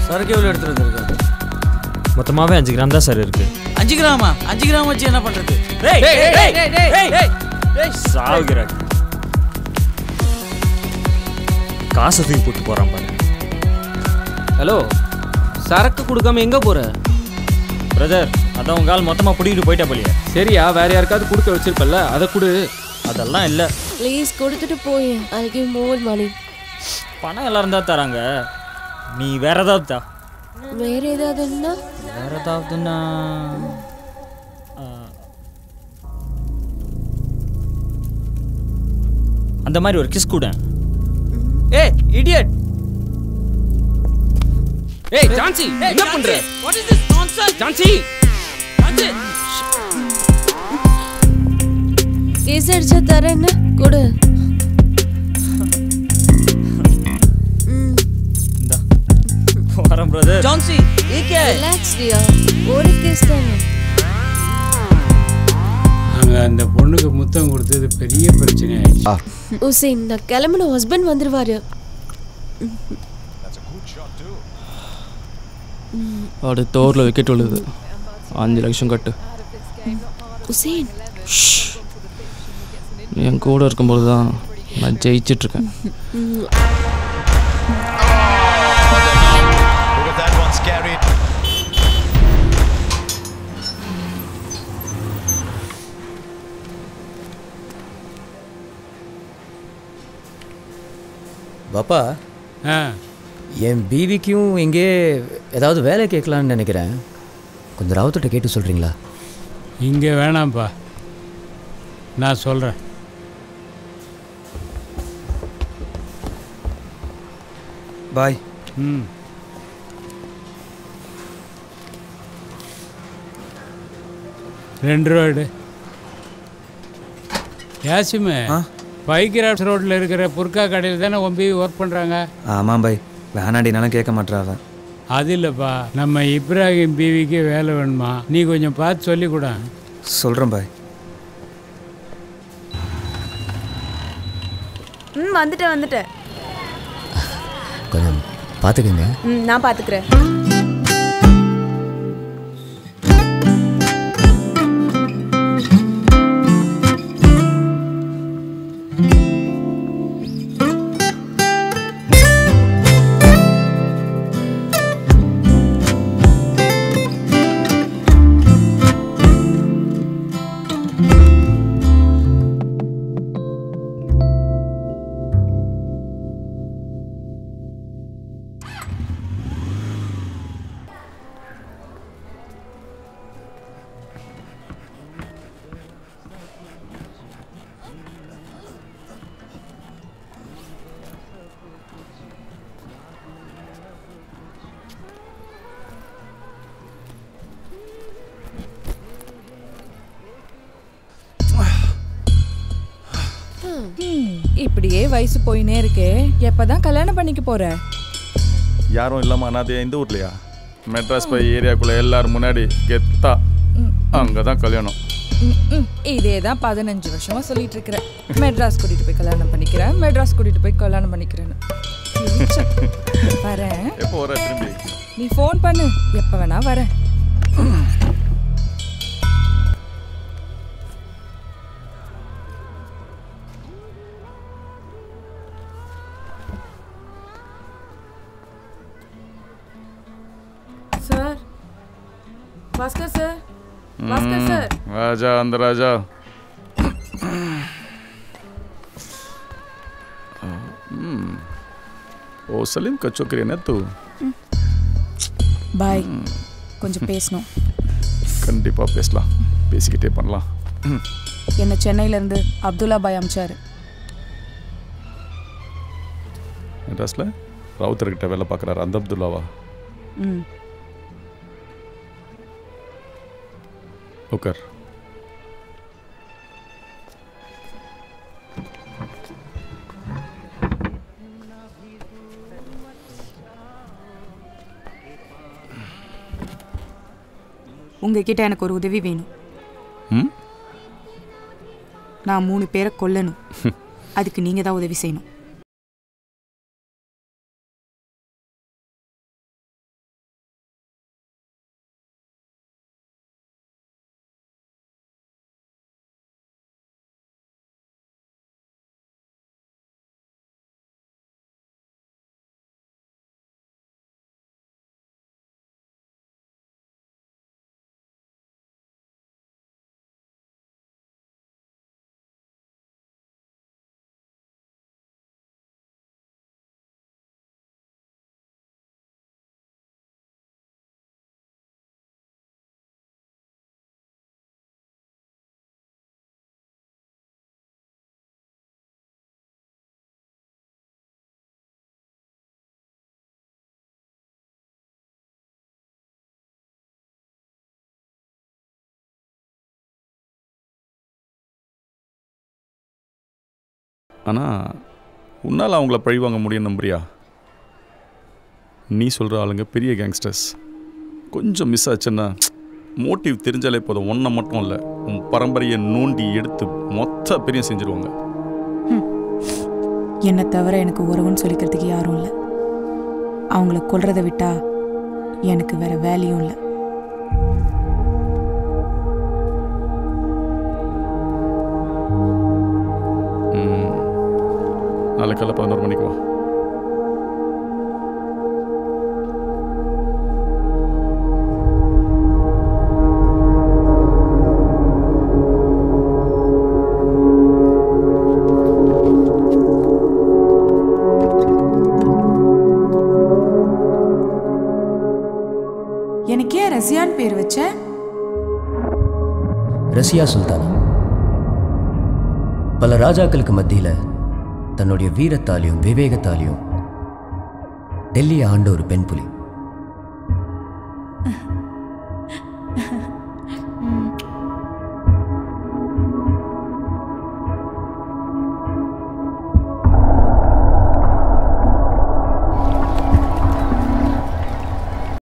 சரக்கு எவ்வளோ எடுத்துட்டு வந்திருக்காரு மொத்தமாகவே அஞ்சு கிராம் தான் சார் இருக்குது அஞ்சு கிராமா அஞ்சு கிராம் வச்சு என்ன பண்றது டேய், டேய், டேய், டேய், டேய், டேய், டேய், டேய், டேய். சாவுகிறாங்க காசை தூக்கி போட்டு போகிறான் பாரு ஹலோ சரக்கு கொடுக்காம எங்கே போகிற பிரதர் அதான் உங்க ஆள் மொத்தமாக பிடிக்கிட்டு போயிட்டா போலியே சரியா வேற யாருக்காவது கொடுக்க வச்சிருப்பல்ல அதை கொடு அதெல்லாம் இல்லை ப்ளீஸ் கொடுத்துட்டு போய் ஐ கிவ் மோர் மணி பணம் எல்லாரும் தான் தராங்க நீ வேற ஏதாவது தா வேற ஏதாவது இருந்தா வேற ஏதாவதுன்னா ஆ. அந்த மாதிரி ஒரு கிஸ் கூட ஏய் இடியட் ஏய் ஜான்சி என்ன பண்ற what is this nonsense Jhansi gas அடிச்சா தரேன்னு கொடு ம் இந்தா வரேன் பிரதர் ஜான்சி ये क्या है ரிலாக்ஸ் டியா ஒரு கேஸ் தானே அங்கே அந்த பொண்ணுக்கு முத்தம் கொடுத்தது பெரிய பிரச்சனை ஆயிடுச்சு உசேன் நான் கிளம்புன ஹஸ்பண்ட் வந்துருவாரு அடுத்த ஓவரில் விக்கெட் விழுது அஞ்சு லட்சம் கட்டு உசேன் நீ என் கூட இருக்கும்போது தான் நான் ஜெயிச்சிட்ருக்கேன் Look at that one, scary. பாப்பா ஆ என் பீவிக்கும் இங்கே ஏதாவது வேலை கேட்கலான்னு நினைக்கிறேன் கொஞ்சம் ராவத்திட்ட கேட்டு சொல்கிறீங்களா இங்கே வேணாம்ப்பா நான் சொல்கிறேன் பாய் ம் ரெண்டு ரூபா எடு யாசிமே பைக்கிராப்ஸ் ரோட்டில் இருக்கிற புர்கா கடையில் தானே ஒம்பி ஒர்க் பண்ணுறாங்க ஆமாம் பாய் வேணாண்டினாலும் கேட்க மாட்டாவ அது இல்லைப்பா நம்ம இப்ராஹிம் பீவிக்கு வேலை வேணுமா நீ கொஞ்சம் பார்த்து சொல்லிக் கூட சொல்கிறேன் பாய் ம் வந்துட்டேன் வந்துட்டேன் கொஞ்சம் பார்த்துக்குங்க ம் நான் பார்த்துக்கிறேன் இப்படியே வயசு போயினே இருக்கே எப்பதான் கல்யாணம் பண்ணிக்க போற யாரும் இல்லாம அனாதையா இந்த ஊர்லையா மெட்ராஸ் போய் ஏரியாக்குள்ள எல்லாரும் முன்னாடி கெத்தா அங்கே தான் கல்யாணம் இதே தான் பதினஞ்சு வருஷமா சொல்லிட்டு இருக்கிறேன் மெட்ராஸ் கூட்டிட்டு போய் கல்யாணம் பண்ணிக்கிறேன் மெட்ராஸ் கூட்டிட்டு போய் கல்யாணம் பண்ணிக்கிறேன்னு கிழிச்ச. வரேன் எப்போ வர திரும்பி நீ ஃபோன் பண்ணு எப்ப வேணா வரேன் sir Bhaskar sir Bhaskar sir Raja அந்த ராஜா हम्म, ओ सलीम का छोकरी है ना तू பாய் கொஞ்சம் பேசணும் கண்டிப்பா பேசலாம் பேசிக்கிட்டே பண்ணலாம் ம். என்ன சென்னையில இருந்து அப்துல்லா பாய் அமிச்சாரு மெட்ராஸ்ல ராவுத்தர்கிட்ட வேலை பார்க்குறாரு அந்த அப்துல்லாவா ம் உட்கார் உங்ககிட்ட எனக்கு ஒரு உதவி வேணும் ம் நான் மூணு பேரை கொல்லணும் அதுக்கு நீங்க தான் உதவி செய்யணும் ஆனால் உன்னால் அவங்கள பழி வாங்க முடியும் நம்புறியா நீ சொல்கிற ஆளுங்க பெரிய கேங்ஸ்டர்ஸ் கொஞ்சம் மிஸ் ஆச்சுன்னா மோட்டிவ் தெரிஞ்சாலே போதும் ஒன்றை மட்டும் இல்லை உன் பரம்பரையை நோண்டி எடுத்து மொத்த பெரிய செஞ்சுருவாங்க என்னை தவிர எனக்கு உறவுன்னு சொல்லிக்கிறதுக்கு யாரும் இல்லை அவங்கள கொல்றதை விட்டா எனக்கு வேற வேலையும் இல்லை ம். நாளைக்கு காலைல பதினோரு மணிக்கு வா எனக்கு ஏன் ரசியான் பேர் வச்ச ரசியா சுல்தானா பல ராஜாக்களுக்கு மத்தியில் தன்னுடைய வீரத்தாலையும் விவேகத்தாலையும் டெல்லியை ஆண்ட ஒரு பெண் புலி